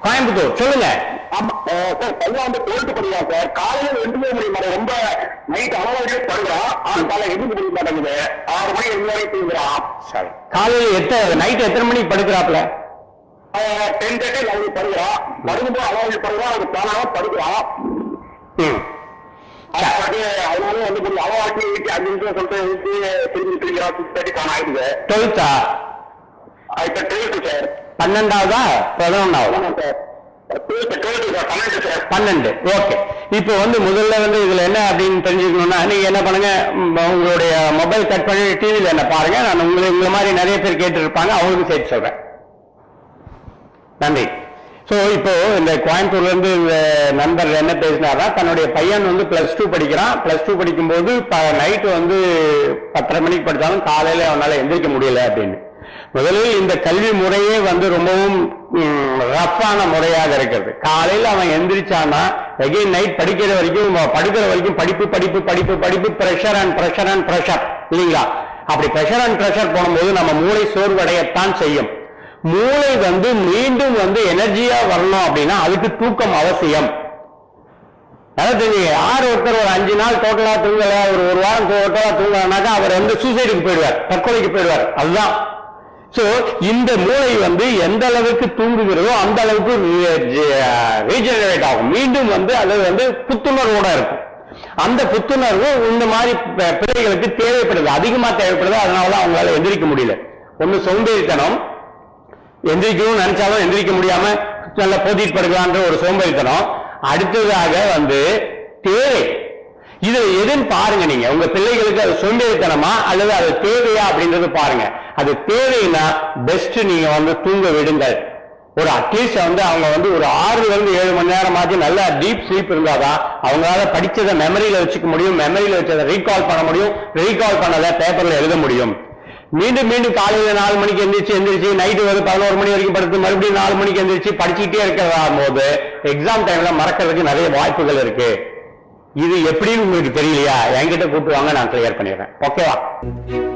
கோயம்புத்தூர் சொல்லுங்க ஆமா அஹ் சார் பையன் வந்து டுவெல்த் படிக்கிறான் சார் காலையில எழுந்துக்கவே முடிய மாட்டேன் ரொம்ப நைட் அளவுக்கு படுக்கிறான் ஆனா காலையில எழுந்துக்க முடிய மாட்டேங்குது ஆறு மணி எழுந்து வரைக்கும் தூங்குறான் சரி காலையில எத்தனை நைட் எத்தனை மணிக்கு படுக்கிறாப்ல டென் தேர்ட்டி லெவலுக்கு படுக்கிறான் படுக்கும்போது அளவுக்கு படுக்கிறான் அதுக்கு தானாக படுக்கிறான் ம் அது அதனால வந்து கொஞ்சம் அளவாக்கி வீட்டு அஞ்சு நிமிஷம் சொல்லிட்டு வீட்டு திரும்பி திரும்பிக்கிறான் சிக்ஸ் தேர்ட்டி கான் ஆயிடுது டுவெல்த்தா இப்ப டுவெல்த்து சார் பன்னெண்டாவதா பதினொன்னாவதா ஆமாம் சார் டுவெல்த்து டுவெல்த்து சார் பன்னெண்டு சார் பன்னெண்டு ஓகே இப்போ வந்து முதல்ல வந்து இதுல என்ன அப்படின்னு தெரிஞ்சுக்கணும்னா நீங்க என்ன பண்ணுங்க ம், உங்களுடைய மொபைல் கட் பண்ணி டிவில என்ன பாருங்க நான் உங்களை உங்களை மாதிரி நிறைய பேர் கேட்டு இருப்பாங்க அவங்களுக்கு சேர்த்து சொல்றேன் நன்றி ஸோ இப்போ இந்த கோயம்புத்தூர்ல இருந்து இந்த நண்பர் என்ன பேசினாரா தன்னுடைய பையன் வந்து பிளஸ் டூ படிக்கிறான் பிளஸ் டூ படிக்கும்போது நைட்டு வந்து பத்தரை மணிக்கு படித்தாலும் காலையில அவனால எந்திரிக்க முடியல அப்படின்னு முதலில் இந்த கல்வி முறையே வந்து ரொம்பவும் ரஃப்பான முறையாக இருக்கிறது காலையில அவன் எந்திரிச்சானா எகைன் நைட் படிக்கிற வரைக்கும் படுக்கிற வரைக்கும் படிப்பு படிப்பு படிப்பு படிப்பு pressure and pressure and pressure இல்லைங்களா அப்படி ப்ரெஷர் அண்ட் ப்ரெஷர் போடும்போது நம்ம மூளை சோர்வடையத்தான் செய்யும் மூளை வந்து மீண்டும் வந்து எனர்ஜியா வரணும் அப்படின்னா அதுக்கு தூக்கம் அவசியம் அதாவது தெரியுங்க யார் ஒருத்தர் ஒரு அஞ்சு நாள் டோட்டலா தூங்கல ஒரு ஒரு வாரம் டோட்டலா தூங்கலனாக்கா அவர் வந்து சூசைடுக்கு போயிடுவார் தற்கொலைக்கு போயிடுவார் அதுதான் சோ இந்த மூளை வந்து எந்த அளவுக்கு தூங்குகிறதோ அந்த அளவுக்கு ரீஜெனரேட் ஆகும் மீண்டும் வந்து அது வந்து புத்துணர்வோட இருக்கும் அந்த புத்துணர்வு இந்த மாதிரி ப- பிள்ளைகளுக்கு தேவைப்படுது அதிகமா தேவைப்படுது அதனால தான் அவங்களால எந்திரிக்க முடியல ஒண்ணு சோம்பேறித்தனம் எந்திரிக்கணும்னு நினைச்சாலும் எந்திரிக்க முடியாம நல்லா போத்திட்டு படுக்கலான்ற ஒரு சோம்பேறித்தனம் அடுத்ததாக வந்து தேவை இதுல எதுன்னு பாருங்க நீங்க உங்க பிள்ளைகளுக்கு அது சோம்பேறித்தனமா அல்லது அது தேவையா அப்படின்றது பாருங்க அது தேவைன்னா பெஸ்ட் நீங்க வந்து தூங்க விடுங்கள் ஒரு அட்லீஸ்ட் வந்து அவங்க வந்து ஒரு ஆறுல இருந்து ஏழு மணி நேரமாச்சும் நல்ல டீப் ஸ்லீப் இருந்தாதான் அவங்களால படிச்சதை மெமரியில வச்சுக்க முடியும் மெமரியில வச்சதை ரீகால் பண்ண முடியும் ரீகால் பண்ணதை பேப்பர்ல எழுத முடியும் மீண்டும் மீண்டும் காலையில நாலு மணிக்கு எந்திரிச்சு எந்திரிச்சு நைட்டு வந்து பதினோரு மணி வரைக்கும் படுத்து மறுபடியும் நாலு மணிக்கு எந்திரிச்சு படிச்சுக்கிட்டே இருக்கிறதா போது எக்ஸாம் டைம்ல மறக்கிறதுக்கு நிறைய வாய்ப்புகள் இருக்கு இது எப்படின்னு உங்களுக்கு தெரியலையா என்கிட்ட கூப்பிட்டு வாங்க நான் கிளியர் பண்ணிடுறேன் ஓகேவா